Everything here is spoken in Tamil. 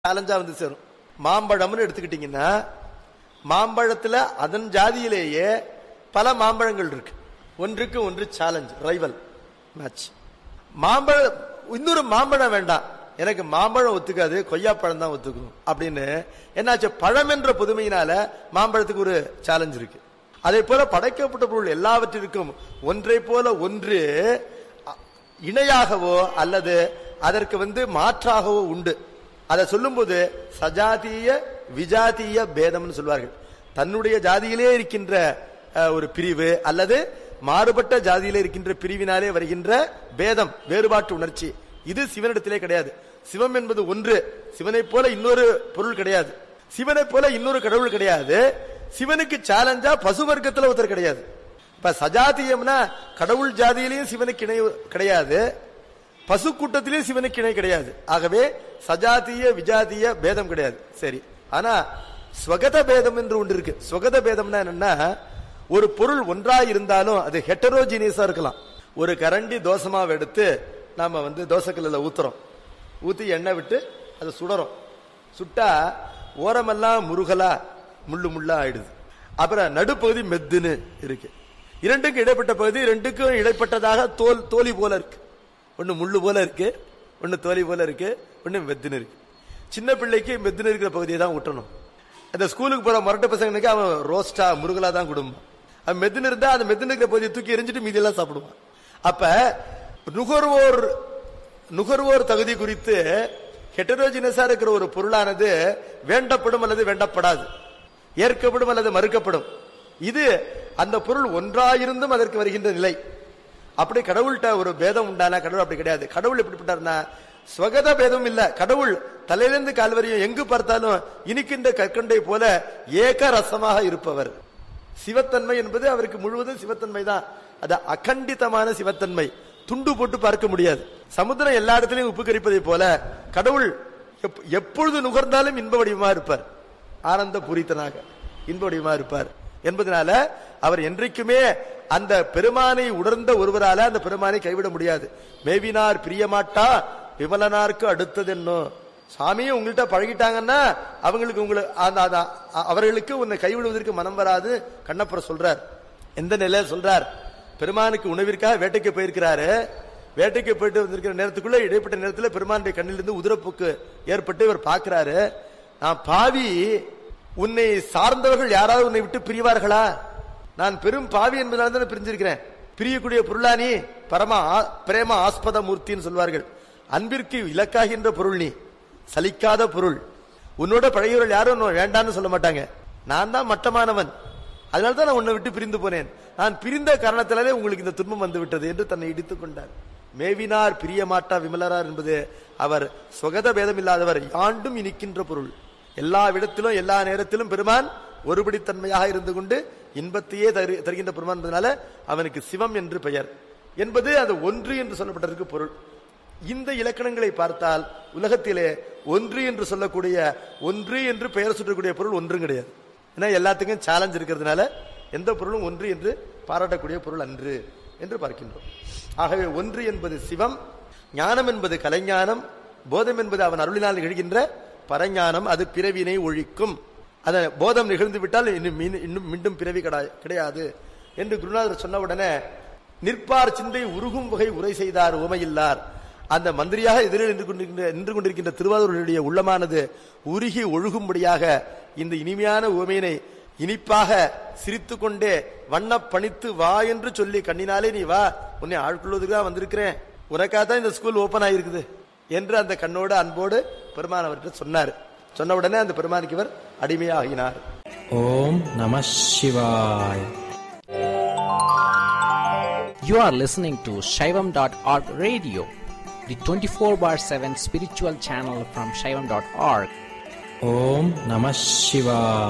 சேலஞ்சா வந்து சேரும் மாம்பழம்னு எடுத்துக்கிட்டீங்கன்னா மாம்பழத்துல அதன் ஜாதியிலேயே பல மாம்பழங்கள் இருக்கு ஒன்றுக்கு ஒன்று சேலஞ்ச் ரைவல் மேட்ச் மாம்பழம் இன்னொரு மாம்பழம் வேண்டாம் எனக்கு மாம்பழம் ஒத்துக்காது கொய்யாப்பழம் தான் ஒத்துக்கும் அப்படின்னு என்னாச்சு பழம் என்ற புதுமையினால மாம்பழத்துக்கு ஒரு சேலஞ்ச் இருக்கு அதே போல படைக்கப்பட்ட பொருள் எல்லாவற்றிற்கும் ஒன்றை போல ஒன்று அ- இணையாகவோ அல்லது அதற்கு வந்து மாற்றாகவோ உண்டு அதை சொல்லும்போது சஜாதிய விஜாதிய பேதம்னு சொல்வார்கள் தன்னுடைய ஜாதியிலே இருக்கின்ற அஹ், ஒரு பிரிவு அல்லது மாறுபட்ட ஜாதியிலே இருக்கின்ற பிரிவினாலே வருகின்ற பேதம் வேறுபாட்டு உணர்ச்சி இது சிவனிடத்திலே கிடையாது சிவம் என்பது ஒன்று சிவனைப் போல இன்னொரு பொருள் கிடையாது சிவனைப் போல இன்னொரு கடவுள் கிடையாது சிவனுக்கு சேலஞ்சா பசு வர்க்கத்துல ஒருத்தர் கிடையாது இப்ப சஜாத்தியம்னா கடவுள் ஜாதியிலையும் சிவனுக்கு இணை கிடையாது பசு கூட்டத்திலேயும் சிவனுக்கு இணை கிடையாது ஆகவே சஜாத்திய விஜாத்திய பேதம் கிடையாது சரி ஆனா ஸ்வகத பேதம் என்று ஒன்று இருக்கு ஸ்வகத பேதம்னா என்னன்னா ஒரு பொருள் ஒன்றா இருந்தாலும் அது ஹெட்டரோஜினியஸா இருக்கலாம் ஒரு கரண்டி தோசை மாவு எடுத்து நாம வந்து தோசைக்கல்ல ஊத்துறோம் ஊத்தி எண்ணெய் விட்டு அதை சுடறோம் சுட்டா ஓரமெல்லாம் முருகலா முள்ளு முள்ளா ஆயிடுது அப்புறம் நடுப்பகுதி மெத்துன்னு இருக்கு இரண்டுக்கும் இடைப்பட்ட பகுதி ரெண்டுக்கும் இடைப்பட்டதாக தோல் தோலி போல இருக்கு ஒண்ணு முள்ளு போல இருக்கு ஒண்ணு தோலி போல இருக்கு ஒண்ணு மெத்துன்னு இருக்கு சின்ன பிள்ளைக்கு மெத்துன்னு இருக்கிற பகுதியை தான் ஊட்டணும் அந்த ஸ்கூலுக்கு போற முரட்டு பசங்களுக்கு அவன் ரோஸ்டா முருகலா தான் குடும்பம் அவன் மெத்துன்னு இருந்தா அந்த மெத்துன்னு இருக்கிற பகுதியை தூக்கி எரிஞ்சிட்டு மீதியெல்லாம் சாப்பிடுவான் அப்ப நுகர்வோர் நுகர்வோர் தகுதி குறித்து ஹெட்டரோஜினஸா இருக்கிற ஒரு பொருளானது வேண்டப்படும் அல்லது வேண்டப்படாது ஏற்கப்படும் அல்லது மறுக்கப்படும் இது அந்த பொருள் ஒன்றாயிருந்தும் அதற்கு வருகின்ற நிலை அப்படி கடவுள்கிட்ட ஒரு பேதம் உண்டானா கடவுள் அப்படி கிடையாது கடவுள் எப்படிப்பட்டார்னா ஸ்வகத பேதம் இல்ல கடவுள் தலையிலிருந்து கால் வரையும் எங்கு பார்த்தாலும் இனிக்கின்ற கற்கண்டை போல ஏக ரசமாக இருப்பவர் சிவத்தன்மை என்பது அவருக்கு முழுவதும் சிவத்தன்மை தான் அது அகண்டிதமான சிவத்தன்மை துண்டு போட்டு பார்க்க முடியாது சமுத்திரம் எல்லா இடத்திலையும் உப்பு கரிப்பதை போல கடவுள் எப்- எப்பொழுது நுகர்ந்தாலும் இன்ப வடிவமா இருப்பார் ஆனந்த பூரித்தனாக இன்ப வடிவமா இருப்பார் என்பதனால அவர் என்றைக்குமே அந்த பெருமானை உணர்ந்த ஒருவரால அந்த பெருமானை கைவிட முடியாது மேவினார் பிரியமாட்டா விமலனாருக்கு அடுத்தது என்னோ சாமியும் உங்கள்கிட்ட பழகிட்டாங்கன்னா அவங்களுக்கு உங்களை அந்த அந்த- அ- அவர்களுக்கு உன்னை கைவிடுவதற்கு மனம் வராது கண்ணப்புற சொல்றார் எந்த நிலையில சொல்றார் பெருமானுக்கு உணவிற்காக வேட்டைக்கு போயிருக்கிறாரு வேட்டைக்கு போயிட்டு வந்திருக்கிற நேரத்துக்குள்ள இடைப்பட்ட நேரத்தில் பெருமானுடைய கண்ணிலிருந்து உதிரப்போக்கு ஏற்பட்டு இவர் பார்க்கிறாரு நான் பாவி உன்னை சார்ந்தவர்கள் யாராவது உன்னை விட்டு பிரிவார்களா நான் பெரும் பாவி என்பதனால தான் பிரிஞ்சிருக்கிறேன் பிரியக்கூடிய பொருளானி பரம ஆ- பிரேம ஆஸ்பத மூர்த்தின்னு சொல்வார்கள் அன்பிற்கு இலக்காகின்ற பொருள் நீ சலிக்காத பொருள் உன்னோட பழகியவர்கள் யாரும் உன்னை வேண்டான்னு சொல்ல மாட்டாங்க நான் தான் மட்டமானவன் அதனால தான் நான் உன்னை விட்டு பிரிந்து போனேன் நான் பிரிந்த காரணத்தினாலே உங்களுக்கு இந்த துன்பம் வந்து விட்டது என்று தன்னை இடித்துக் கொண்டார் மேவினார் பிரியமாட்டா விமலரார் என்பது அவர் சுகத பேதம் இல்லாதவர் யாண்டும் இனிக்கின்ற பொருள் எல்லா விடத்திலும் எல்லா நேரத்திலும் பெருமான் ஒருபடித்தன்மையாக இருந்து கொண்டு இன்பத்தையே தரு- தருகின்ற பெருமான் என்பதனால அவனுக்கு சிவம் என்று பெயர் என்பது அது ஒன்று என்று சொல்லப்பட்டிருக்கு பொருள் இந்த இலக்கணங்களை பார்த்தால் உலகத்திலே ஒன்று என்று சொல்லக்கூடிய ஒன்று என்று பெயர் சுற்றக்கூடிய பொருள் ஒன்றும் கிடையாது ஏன்னா எல்லாத்துக்கும் சேலஞ்ச் இருக்கிறதுனால எந்த பொருளும் ஒன்று என்று பாராட்டக்கூடிய பொருள் அன்று என்று பார்க்கின்றோம் ஆகவே ஒன்று என்பது சிவம் ஞானம் என்பது கலைஞானம் போதம் என்பது அவன் அருளினால் நிகழ்கின்ற பரஞானம் அது பிறவினை ஒழிக்கும் அத போதம் நிகழ்ந்து விட்டால் இன்னும் மீன்- இன்னும் மீண்டும் பிறவி கிடையா- கிடையாது என்று குருநாதர் சொன்ன உடனே நிற்பார் சிந்தை உருகும் வகை உரை செய்தார் உமையில்லார் அந்த மந்திரியாக எதிரில் நின்று கொண்டிருக்கின்ற நின்று கொண்டிருக்கின்ற திருவாரூருடைய உள்ளமானது உருகி ஒழுகும்படியாக இந்த இனிமையான உமையினை இனிப்பாக சிரித்துக் கொண்டே வண்ண பணித்து வா என்று சொல்லி கண்ணினாலே நீ வா உன்னை ஆட்கொள்வதுக்கு தான் வந்திருக்கிறேன் உனக்காக தான் இந்த ஸ்கூல் ஓபன் ஆயிருக்குது என்று அந்த கண்ணோடு அன்போடு பெருமான் அவர்கிட்ட சொன்னார் சொன்ன உடனே அந்த பெருமானுக்கு இவர் அடிமையாகினார் Om Namah Shivaya. You are listening to Shaivam.org radio, the 24 bar 7 spiritual channel from Shaivam.org. Om Namah Shivaya.